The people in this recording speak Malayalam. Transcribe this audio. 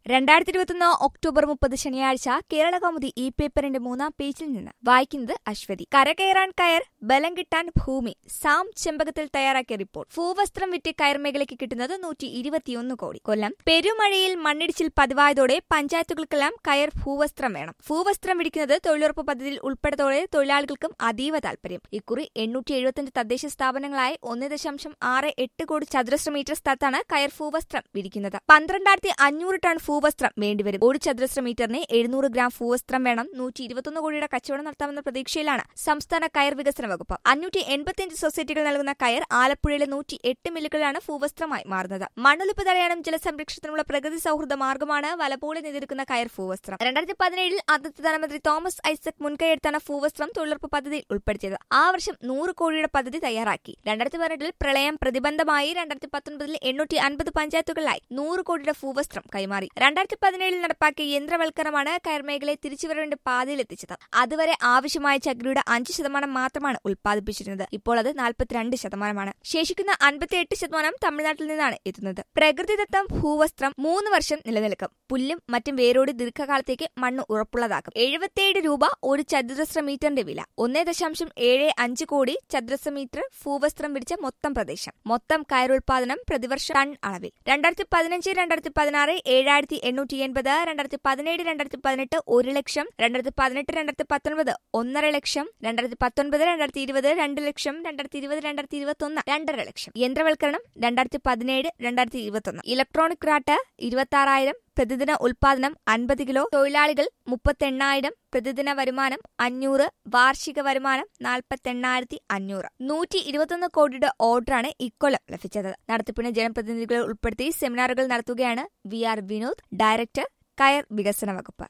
രണ്ടായിരത്തി ഇരുപത്തൊന്ന് ഒക്ടോബർ മുപ്പത് ശനിയാഴ്ച കേരള കൗമുദി ഈ പേപ്പറിന്റെ മൂന്നാം പേജിൽ നിന്ന് വായിക്കുന്നത് അശ്വതി കരകയറാൻ കയർ ബലം കിട്ടാൻ ഭൂമി സാം ചെമ്പകത്തിൽ തയ്യാറാക്കിയ റിപ്പോർട്ട് ഭൂവസ്ത്രം വിറ്റ് കയർ മേഖലയ്ക്ക് കിട്ടുന്നത് നൂറ്റി ഇരുപത്തിയൊന്ന് കോടി കൊല്ലം പെരുമഴയിൽ മണ്ണിടിച്ചിൽ പതിവായതോടെ പഞ്ചായത്തുകൾക്കെല്ലാം കയർ ഭൂവസ്ത്രം വേണം ഭൂവസ്ത്രം വിടിക്കുന്നത് തൊഴിലുറപ്പ് പദ്ധതിയിൽ ഉൾപ്പെടുത്തോടെ തൊഴിലാളികൾക്കും അതീവ താൽപര്യം ഇക്കുറി എണ്ണൂറ്റി എഴുപത്തിയഞ്ച് തദ്ദേശ സ്ഥാപനങ്ങളായി ഒന്ന് ദശാംശം ആറ് എട്ട് കോടി ചതുരശ്ര മീറ്റർ സ്ഥലത്താണ് കയർ ഭൂവസ്ത്രം വിരിക്കുന്നത് പന്ത്രണ്ടായിരത്തി അഞ്ഞൂറ് ടൺ ഭൂവസ്ത്രം വേണ്ടിവരും ഒരു ചതുരശ്ര മീറ്ററിന് എഴുന്നൂറ് ഗ്രാം ഭൂവസ്ത്രം വേണം നൂറ്റി ഇരുപത്തൊന്ന് കോടിയുടെ കച്ചവടം നടത്താമെന്ന പ്രതീക്ഷയിലാണ് സംസ്ഥാന കയർ വികസന വകുപ്പ് അഞ്ഞൂറ്റി എൺപത്തിയഞ്ച് സൊസൈറ്റികൾ നൽകുന്ന കയർ ആലപ്പുഴയിലെ നൂറ്റി എട്ട് മില്ലുകളിലാണ് ഭൂവസ്ത്രമായി മാറുന്നത് മണ്ണൊലിപ്പ് തടയാനും ജലസംരക്ഷണത്തിനുള്ള പ്രകൃതി സൗഹൃദ മാർഗമാണ് വലപോലെ നെതിർക്കുന്ന കയർ ഭൂവസ്ത്രം രണ്ടായിരത്തി പതിനേഴിൽ അന്നത്തെ ധനമന്ത്രി തോമസ് ഐസക് മുൻകൈയെടുത്താണ് ഭൂവസ്ത്രം തൊഴിലുറപ്പ് പദ്ധതിയിൽ ഉൾപ്പെടുത്തിയത് ആ വർഷം നൂറ് കോടിയുടെ പദ്ധതി തയ്യാറാക്കി രണ്ടായിരത്തി പതിനെട്ടിൽ പ്രളയം പ്രതിബന്ധമായി രണ്ടായിരത്തി പത്തൊൻപതിൽ എണ്ണൂറ്റി അൻപത് പഞ്ചായത്തുകളിലായി നൂറ് കോടിയുടെ ഭൂവസ്ത്രം കൈമാറി രണ്ടായിരത്തി പതിനേഴിൽ നടപ്പാക്കിയ യന്ത്രവൽക്കരണമാണ് കയർ മേഖലയെ തിരിച്ചുവരവിന്റെ പാതയിലെത്തിച്ചത് അതുവരെ ആവശ്യമായ ചകിരിയുടെ അഞ്ച് ശതമാനം മാത്രമാണ് ഉൽപ്പാദിപ്പിച്ചിരുന്നത് ഇപ്പോൾ അത് നാൽപ്പത്തിരണ്ട് ശതമാനമാണ് ശേഷിക്കുന്ന അൻപത്തിയെട്ട് ശതമാനം തമിഴ്നാട്ടിൽ നിന്നാണ് എത്തുന്നത് പ്രകൃതിദത്തം ഭൂവസ്ത്രം മൂന്ന് വർഷം നിലനിൽക്കും പുല്ലും മറ്റും വേരോടി ദീർഘകാലത്തേക്ക് മണ്ണ് ഉറപ്പുള്ളതാക്കും എഴുപത്തിയേഴ് രൂപ ഒരു ചതുരശ്ര മീറ്ററിന്റെ വില ഒന്നേ ദശാംശം ഏഴ് അഞ്ച് കോടി ചതുരശ്ര മീറ്റർ ഭൂവസ്ത്രം പിടിച്ച മൊത്തം പ്രദേശം മൊത്തം കയറുൽപാദനം പ്രതിവർഷം ടൺ അളവിൽ രണ്ടായിരത്തി പതിനഞ്ച് രണ്ടായിരത്തി പതിനാറ് ഏഴായിരത്തി എണ്ണൂറ്റി എൺപത് രണ്ടായിരത്തി പതിനേഴ് രണ്ടായിരത്തി പതിനെട്ട് ഒരു ലക്ഷം രണ്ടായിരത്തി പതിനെട്ട് രണ്ടായിരത്തി പത്തൊൻപത് ഒന്നര ലക്ഷം രണ്ടായിരത്തി പത്തൊൻപത് രണ്ടായിരത്തി ഇരുപത് രണ്ട് ലക്ഷം രണ്ടായിരത്തി ഇരുപത് രണ്ടായിരത്തി ഇരുപത്തി ഒന്ന് രണ്ടര ലക്ഷം യന്ത്രവൽക്കരണം രണ്ടായിരത്തി പതിനേഴ് രണ്ടായിരത്തി ഇരുപത്തൊന്ന് ഇലക്ട്രോണിക് റാട്ട് ഇരുപത്തി ആറായിരം പ്രതിദിന ഉൽപാദനം അൻപത് കിലോ തൊഴിലാളികൾ മുപ്പത്തെണ്ണായിരം പ്രതിദിന വരുമാനം അഞ്ഞൂറ് വാർഷിക വരുമാനം നാൽപ്പത്തെണ്ണായിരത്തി അഞ്ഞൂറ് നൂറ്റി ഇരുപത്തൊന്ന് കോടിയുടെ ഓർഡറാണ് ഇക്കൊല്ലം ലഭിച്ചത് നടത്തിപ്പിന് ജനപ്രതിനിധികളെ ഉൾപ്പെടുത്തി സെമിനാറുകൾ നടത്തുകയാണ് വി ആർ വിനോദ് ഡയറക്ടർ കയർ വികസന വകുപ്പ്